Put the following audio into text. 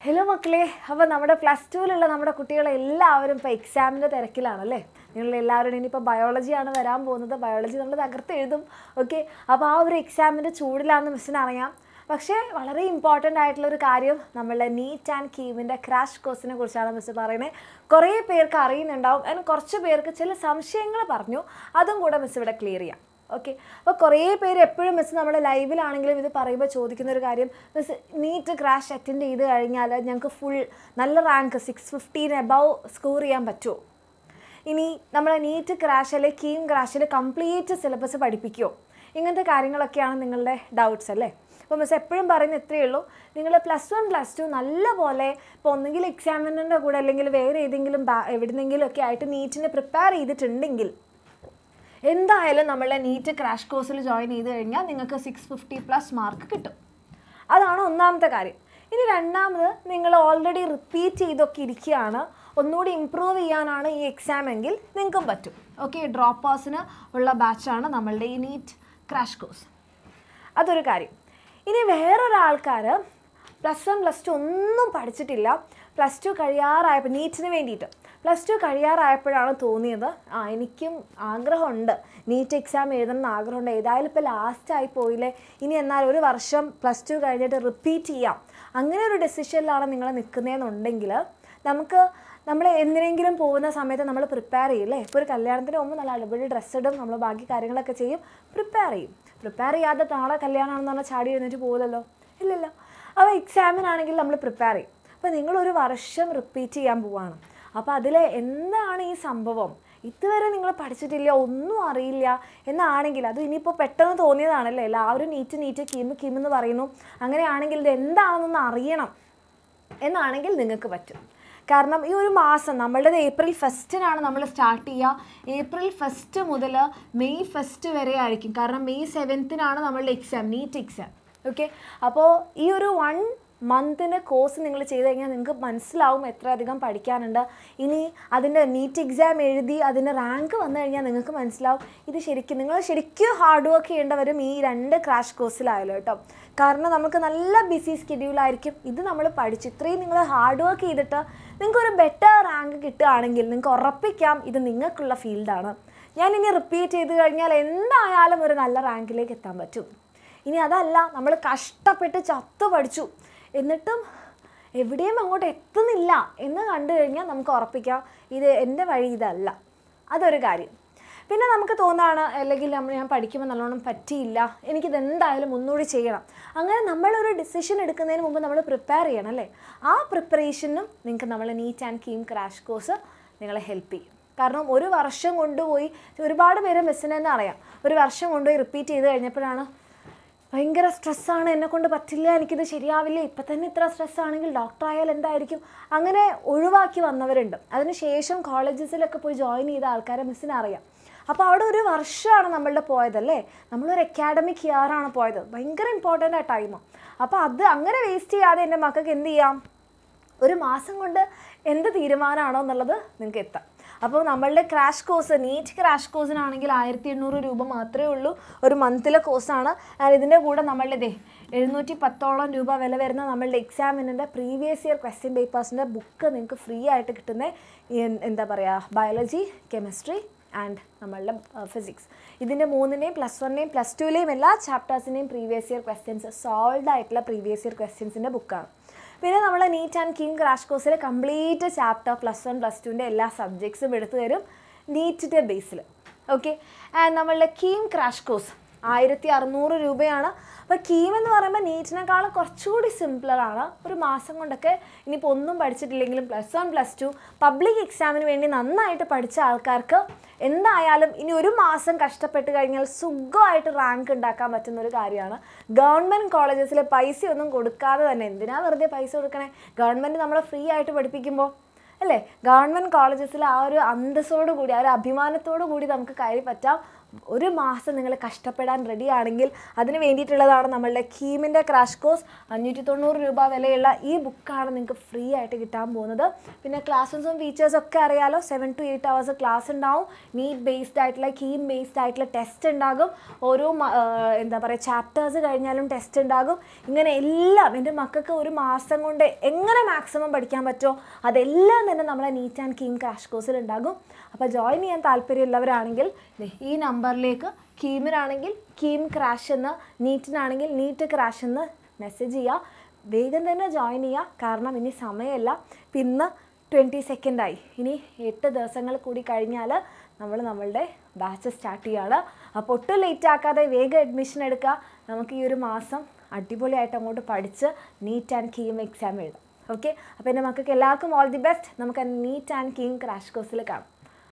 hello മക്കളെ അപ്പോൾ നമ്മുടെ പ്ലസ് ടുവിലുള്ള നമ്മുടെ കുട്ടികളെ എല്ലാവരും ഇപ്പോൾ എക്സാമിൻ്റെ തിരക്കിലാണല്ലേ നിങ്ങൾ എല്ലാവരും ഇനിയിപ്പോൾ ബയോളജിയാണ് വരാൻ പോകുന്നത് ബയോളജി നമ്മൾ തകർത്ത് എഴുതും ഓക്കെ അപ്പോൾ ആ ഒരു എക്സാമിൻ്റെ ചൂടിലാണെന്ന് മിസ്സിന് അറിയാം പക്ഷേ വളരെ ഇമ്പോർട്ടൻ്റ് ആയിട്ടുള്ള ഒരു കാര്യം നമ്മളുടെ നീറ്റ് ആൻഡ് കീമിൻ്റെ ക്രാഷ് കോഴ്സിനെ കുറിച്ചാണ് മിസ് പറയുന്നത് കുറേ പേർക്ക് അറിയുന്നുണ്ടാവും അതിന് കുറച്ച് പേർക്ക് ചില സംശയങ്ങൾ പറഞ്ഞു അതും കൂടെ മിസ് ഇവിടെ ക്ലിയർ ചെയ്യാം ഓക്കെ അപ്പോൾ കുറേ പേര് എപ്പോഴും മിസ് നമ്മുടെ ലൈവിലാണെങ്കിലും ഇത് പറയുമ്പോൾ ചോദിക്കുന്ന ഒരു കാര്യം മിസ് നീറ്റ് ക്രാഷ് അറ്റൻഡ് ചെയ്ത് കഴിഞ്ഞാൽ ഞങ്ങൾക്ക് ഫുൾ നല്ല rank six fifteen above score ചെയ്യാൻ പറ്റുമോ ഇനി നമ്മളെ നീറ്റ് ക്രാഷ് അല്ലെങ്കിൽ കീം ക്രാഷിൽ കംപ്ലീറ്റ് സിലബസ് പഠിപ്പിക്കുമോ ഇങ്ങനത്തെ കാര്യങ്ങളൊക്കെയാണ് നിങ്ങളുടെ ഡൗട്ട്സ് അല്ലേ അപ്പോൾ മിസ് എപ്പോഴും പറയുന്ന ഇത്രയേ ഉള്ളൂ നിങ്ങൾ പ്ലസ് വൺ പ്ലസ് ടു നല്ലപോലെ ഇപ്പോൾ ഒന്നെങ്കിൽ എക്സാമിനറിൻ്റെ കൂടെ അല്ലെങ്കിൽ വേറെ ഏതെങ്കിലും ബാ എവിടുന്നെങ്കിലും ഒക്കെ ആയിട്ട് നീറ്റിന് പ്രിപ്പയർ ചെയ്തിട്ടുണ്ടെങ്കിൽ എന്തായാലും നമ്മളെ നീറ്റ് ക്രാഷ് കോഴ്സിൽ ജോയിൻ ചെയ്ത് കഴിഞ്ഞാൽ നിങ്ങൾക്ക് സിക്സ് ഫിഫ്റ്റി പ്ലസ് മാർക്ക് കിട്ടും അതാണ് ഒന്നാമത്തെ കാര്യം ഇനി രണ്ടാമത് നിങ്ങൾ ഓൾറെഡി റിപ്പീറ്റ് ചെയ്തൊക്കെ ഇരിക്കുകയാണ് ഒന്നുകൂടി ഇമ്പ്രൂവ് ചെയ്യാനാണ് ഈ എക്സാം എങ്കിൽ നിങ്ങൾക്കും പറ്റും ഓക്കെ ഡ്രോപ്പേഴ്സിന് ഉള്ള ബാച്ചാണ് നമ്മളുടെ ഈ നീറ്റ് ക്രാഷ് കോഴ്സ് അതൊരു കാര്യം ഇനി വേറൊരാൾക്കാർ പ്ലസ് വൺ പ്ലസ് ടു ഒന്നും പഠിച്ചിട്ടില്ല പ്ലസ് ടു കഴിയാറായപ്പോൾ നീറ്റിന് വേണ്ടിയിട്ട് പ്ലസ് ടു കഴിയാറായപ്പോഴാണ് തോന്നിയത് ആ എനിക്കും ആഗ്രഹമുണ്ട് നീറ്റ് എക്സാം എഴുതണം എന്ന് ആഗ്രഹമുണ്ട് ഏതായാലും ഇപ്പോൾ ലാസ്റ്റ് ആയി പോയില്ലേ ഇനി എന്നാൽ ഒരു വർഷം പ്ലസ് ടു കഴിഞ്ഞിട്ട് റിപ്പീറ്റ് ചെയ്യാം അങ്ങനെ ഒരു ഡെസിഷനിലാണ് നിങ്ങൾ നിൽക്കുന്നതെന്നുണ്ടെങ്കിൽ നമുക്ക് നമ്മൾ എന്തിനെങ്കിലും പോകുന്ന സമയത്ത് നമ്മൾ പ്രിപ്പയർ ചെയ്യില്ലേ ഇപ്പോൾ ഒരു കല്യാണത്തിന് പോകുമ്പോൾ നല്ല അടിപൊളി ഡ്രസ്സ് ഇടും നമ്മൾ ബാക്കി കാര്യങ്ങളൊക്കെ ചെയ്യും പ്രിപ്പയർ ചെയ്യും പ്രിപ്പയർ ചെയ്യാതെ നാളെ കല്യാണമാണെന്ന് പറഞ്ഞാൽ ചാടി എഴുന്നേറ്റ് പോകില്ലല്ലോ ഇല്ലല്ലോ അപ്പോൾ എക്സാമിനാണെങ്കിൽ നമ്മൾ പ്രിപ്പയർ ചെയ്യും അപ്പോൾ നിങ്ങളൊരു വർഷം റിപ്പീറ്റ് ചെയ്യാൻ പോവാണ് അപ്പോൾ അതിൽ എന്താണ് ഈ സംഭവം ഇതുവരെ നിങ്ങൾ പഠിച്ചിട്ടില്ല ഒന്നും അറിയില്ല എന്നാണെങ്കിൽ അത് ഇനിയിപ്പോൾ പെട്ടെന്ന് തോന്നിയതാണല്ലേ എല്ലാവരും നീറ്റ് നീറ്റ് കീമ് കീം എന്ന് പറയുന്നു അങ്ങനെയാണെങ്കിൽ ഇത് എന്താണെന്നൊന്ന് അറിയണം എന്നാണെങ്കിൽ നിങ്ങൾക്ക് പറ്റും കാരണം ഈ ഒരു മാസം നമ്മളുടേത് ഏപ്രിൽ ഫസ്റ്റിനാണ് നമ്മൾ സ്റ്റാർട്ട് ചെയ്യുക ഏപ്രിൽ ഫസ്റ്റ് മുതൽ മെയ് ഫസ്റ്റ് വരെ ആയിരിക്കും കാരണം മെയ് സെവൻത്തിനാണ് നമ്മളുടെ എക്സാം നീറ്റ് എക്സാം ഓക്കെ അപ്പോൾ ഈ ഒരു വൺ മന്തിൻ്റെ കോഴ്സ് നിങ്ങൾ ചെയ്ത് കഴിഞ്ഞാൽ നിങ്ങൾക്ക് മനസ്സിലാവും എത്ര അധികം പഠിക്കാനുണ്ട് ഇനി അതിൻ്റെ നീറ്റ് എക്സാം എഴുതി അതിൻ്റെ റാങ്ക് വന്നു കഴിഞ്ഞാൽ നിങ്ങൾക്ക് മനസ്സിലാവും ഇത് ശരിക്കും നിങ്ങൾ ശരിക്കും ഹാർഡ് വർക്ക് ചെയ്യേണ്ടവരും ഈ രണ്ട് ക്രാഷ് കോഴ്സിലായാലും കേട്ടോ കാരണം നമുക്ക് നല്ല ബിസി സ്കെഡ്യൂളായിരിക്കും ഇത് നമ്മൾ പഠിച്ചു ഇത്രയും നിങ്ങൾ ഹാർഡ് വർക്ക് ചെയ്തിട്ട് നിങ്ങൾക്കൊരു ബെറ്റർ റാങ്ക് കിട്ടുകയാണെങ്കിൽ നിങ്ങൾക്ക് ഉറപ്പിക്കാം ഇത് നിങ്ങൾക്കുള്ള ഫീൽഡാണ് ഞാൻ ഇനി റിപ്പീറ്റ് ചെയ്ത് കഴിഞ്ഞാൽ എന്തായാലും ഒരു നല്ല റാങ്കിലേക്ക് എത്താൻ പറ്റും ഇനി അതല്ല നമ്മൾ കഷ്ടപ്പെട്ട് ചത്തു പഠിച്ചു എന്നിട്ടും എവിടെയും അങ്ങോട്ട് എത്തുന്നില്ല എന്ന് കണ്ടു കഴിഞ്ഞാൽ നമുക്ക് ഉറപ്പിക്കാം ഇത് എൻ്റെ വഴി ഇതല്ല അതൊരു കാര്യം പിന്നെ നമുക്ക് തോന്നാണ് അല്ലെങ്കിൽ നമ്മൾ ഞാൻ പഠിക്കുമ്പോൾ നല്ലോണം പറ്റിയില്ല എനിക്കിത് എന്തായാലും ഒന്നുകൂടി ചെയ്യണം അങ്ങനെ നമ്മളൊരു ഡിസിഷൻ എടുക്കുന്നതിന് മുമ്പ് നമ്മൾ പ്രിപ്പയർ ചെയ്യണം അല്ലേ ആ പ്രിപ്പറേഷനും നിങ്ങൾക്ക് നമ്മൾ NEET and KEAM crash course നിങ്ങളെ ഹെൽപ്പ് ചെയ്യും കാരണം ഒരു വർഷം കൊണ്ടുപോയി ഒരുപാട് പേര് മിസ്സിനെ തന്നെ അറിയാം ഒരു വർഷം കൊണ്ടുപോയി റിപ്പീറ്റ് ചെയ്ത് കഴിഞ്ഞപ്പോഴാണ് ഭയങ്കര സ്ട്രെസ്സാണ് എന്നെ കൊണ്ട് പറ്റില്ല എനിക്കിത് ശരിയാവില്ല ഇപ്പം തന്നെ ഇത്ര സ്ട്രെസ് ആണെങ്കിൽ ഡോക്ടർ ആയാൽ എന്തായിരിക്കും അങ്ങനെ ഒഴിവാക്കി വന്നവരുണ്ട് അതിനുശേഷം കോളേജസിലൊക്കെ പോയി ജോയിൻ ചെയ്ത ആൾക്കാരെ മിസ്സിന് അറിയാം അപ്പോൾ അവിടെ ഒരു വർഷമാണ് നമ്മളുടെ പോയതല്ലേ നമ്മളൊരു അക്കാഡമിക് ഇയർ ആണ് പോയത് ഭയങ്കര ഇമ്പോർട്ടൻ്റ് ആ ടൈം അപ്പോൾ അത് അങ്ങനെ വേസ്റ്റ് ചെയ്യാതെ എൻ്റെ മക്കൾക്ക് എന്ത് ചെയ്യാം ഒരു മാസം കൊണ്ട് എന്ത് തീരുമാനമാണോ എന്നുള്ളത് നിങ്ങൾക്ക് എത്താം അപ്പോൾ നമ്മളുടെ ക്രാഷ് കോഴ്സ് നീറ്റ് ക്രാഷ് കോഴ്സിനാണെങ്കിൽ ആയിരത്തി എണ്ണൂറ് രൂപ മാത്രമേ ഉള്ളൂ ഒരു മന്തിലെ കോഴ്സാണ് ആൻഡ് ഇതിൻ്റെ കൂടെ നമ്മളുടെ ദേ എഴുന്നൂറ്റി പത്തോളം രൂപ വില വരുന്ന നമ്മളുടെ എക്സാമിൻ്റെ പ്രീവിയസ് ഇയർ ക്വസ്റ്റ്യൻ പേപ്പേഴ്സിൻ്റെ ബുക്ക് നിങ്ങൾക്ക് ഫ്രീ ആയിട്ട് കിട്ടുന്ന എന്താ പറയുക ബയോളജി കെമിസ്ട്രി ആൻഡ് നമ്മളുടെ ഫിസിക്സ് ഇതിൻ്റെ മൂന്നിൻ്റെയും പ്ലസ് വണ്ണിൻ്റെയും പ്ലസ് ടുവിലെയും എല്ലാ ചാപ്റ്റേഴ്സിൻ്റെയും പ്രീവിയസ് ഇയർ ക്വസ്റ്റ്യൻസ് സോൾവ് ആയിട്ടുള്ള പ്രീവിയസ് ഇയർ ക്വസ്റ്റ്യൻസിൻ്റെ ബുക്കാണ് പിന്നെ നമ്മൾ നീറ്റ് ആൻഡ് കിങ് ക്രാഷ് കോഴ്സിലെ complete chapter plus one plus ടുവിൻ്റെ എല്ലാ സബ്ജക്ട്സും എടുത്തു തരും നീറ്റിൻ്റെ ബേസിൽ ഓക്കെ ആൻഡ് നമ്മളുടെ കീം ക്രാഷ് കോഴ്സ് ആയിരത്തി അറുന്നൂറ് രൂപയാണ് അപ്പോൾ കീം എന്ന് പറയുമ്പോൾ നീറ്റിനേക്കാളും കുറച്ചുകൂടി സിംപിളറാണ് ഒരു മാസം കൊണ്ടൊക്കെ ഇനിയിപ്പോൾ ഒന്നും പഠിച്ചിട്ടില്ലെങ്കിലും plus one plus two public എക്സാമിന് വേണ്ടി നന്നായിട്ട് പഠിച്ച ആൾക്കാർക്ക് എന്തായാലും ഇനി ഒരു മാസം കഷ്ടപ്പെട്ട് കഴിഞ്ഞാൽ സുഖമായിട്ട് റാങ്ക് ഉണ്ടാക്കാൻ പറ്റുന്ന ഒരു കാര്യമാണ് ഗവൺമെൻറ് കോളേജസിൽ പൈസയൊന്നും കൊടുക്കാതെ തന്നെ എന്തിനാ വെറുതെ പൈസ കൊടുക്കണേ ഗവൺമെൻറ് നമ്മളെ ഫ്രീ ആയിട്ട് പഠിപ്പിക്കുമ്പോൾ അല്ലേ ഗവൺമെൻറ് കോളേജസിൽ ആ ഒരു അന്തസ്സോടു കൂടി ആ ഒരു അഭിമാനത്തോടു കൂടി നമുക്ക് കയറി പറ്റാം ഒരു മാസം നിങ്ങൾ കഷ്ടപ്പെടാൻ റെഡി ആണെങ്കിൽ അതിന് വേണ്ടിയിട്ടുള്ളതാണ് നമ്മളുടെ കീമിൻ്റെ ക്രാഷ് കോഴ്സ് അഞ്ഞൂറ്റി തൊണ്ണൂറ് രൂപ വിലയുള്ള ഈ ബുക്കാണ് നിങ്ങൾക്ക് ഫ്രീ ആയിട്ട് കിട്ടാൻ പോകുന്നത് പിന്നെ ക്ലാസ്സസും ഫീച്ചേഴ്സും ഒക്കെ അറിയാലോ seven to eight hours class ഉണ്ടാവും നീറ്റ് ബേസ്ഡ് ആയിട്ടുള്ള കീം ബേസ്ഡ് ആയിട്ടുള്ള ടെസ്റ്റ് ഉണ്ടാകും ഓരോ മ- ആ, എന്താ പറയുക ചാപ്റ്റേഴ്സ് കഴിഞ്ഞാലും ടെസ്റ്റ് ഉണ്ടാകും ഇങ്ങനെ എല്ലാം എൻ്റെ മക്കൾക്ക് ഒരു മാസം കൊണ്ട് എങ്ങനെ മാക്സിമം പഠിക്കാൻ പറ്റുമോ അതെല്ലാം തന്നെ നമ്മളെ നീറ്റ് ആൻഡ് കീം ക്രാഷ് കോഴ്സിൽ ഉണ്ടാകും അപ്പോൾ ജോയിൻ ചെയ്യാൻ താല്പര്യമുള്ളവരാണെങ്കിൽ ദേ ഈ നമ്പറിലേക്ക് കീമിനാണെങ്കിൽ കീം ക്രാഷ് എന്ന് നീറ്റിനാണെങ്കിൽ നീറ്റ് ക്രാഷ് എന്ന് മെസ്സേജ് ചെയ്യുക വേഗം തന്നെ ജോയിൻ ചെയ്യുക കാരണം ഇനി സമയമില്ല ഇപ്പം ഇന്ന് ട്വൻറ്റി സെക്കൻഡായി ഇനി എട്ട് ദിവസങ്ങൾ കൂടി കഴിഞ്ഞാൽ നമ്മൾ നമ്മളുടെ ബാച്ച് സ്റ്റാർട്ട് ചെയ്യുകയാണ് അപ്പോൾ ഒട്ടും ലേറ്റ് ആക്കാതെ വേഗം അഡ്മിഷൻ എടുക്കുക നമുക്ക് ഈ ഒരു മാസം അടിപൊളിയായിട്ട് അങ്ങോട്ട് പഠിച്ച് നീറ്റ് ആൻഡ് കീം എക്സാം എഴുതാം ഓക്കെ അപ്പോൾ എൻ്റെ മക്കൾക്ക് എല്ലാവർക്കും ഓൾ ദി ബെസ്റ്റ് നമുക്ക് നീറ്റ് ആൻഡ് കീം ക്രാഷ് കോഴ്സിൽ കാണാം